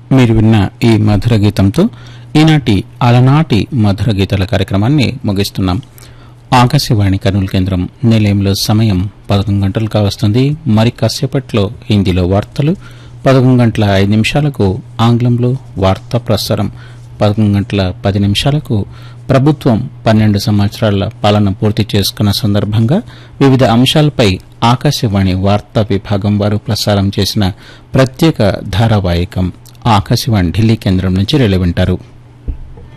మీరు విన్న ఈ మధుర గీతంతో ఈనాటి అలనాటి మధుర గీతాల కార్యక్రమాన్ని ముగిస్తున్నాం ఆకాశవాణి కర్నూలు కేంద్రం నిలయంలో సమయం పదకొండు గంటలు కావస్తుంది మరి కాసేపట్లో హిందీలో వార్తలు పదకొండు గంటల ఐదు నిమిషాలకు ఆంగ్లంలో వార్తా ప్రసారం పదకొండు గంటల పది నిమిషాలకు ప్రభుత్వం పన్నెండు సంవత్సరాల పాలన పూర్తి చేసుకున్న సందర్భంగా వివిధ అంశాలపై ఆకాశవాణి వార్తా విభాగం వారు ప్రసారం చేసిన ప్రత్యేక ధారావాహికం ఆకాశవాణి ఢిల్లీ కేంద్రం నుంచి వెలువింటారు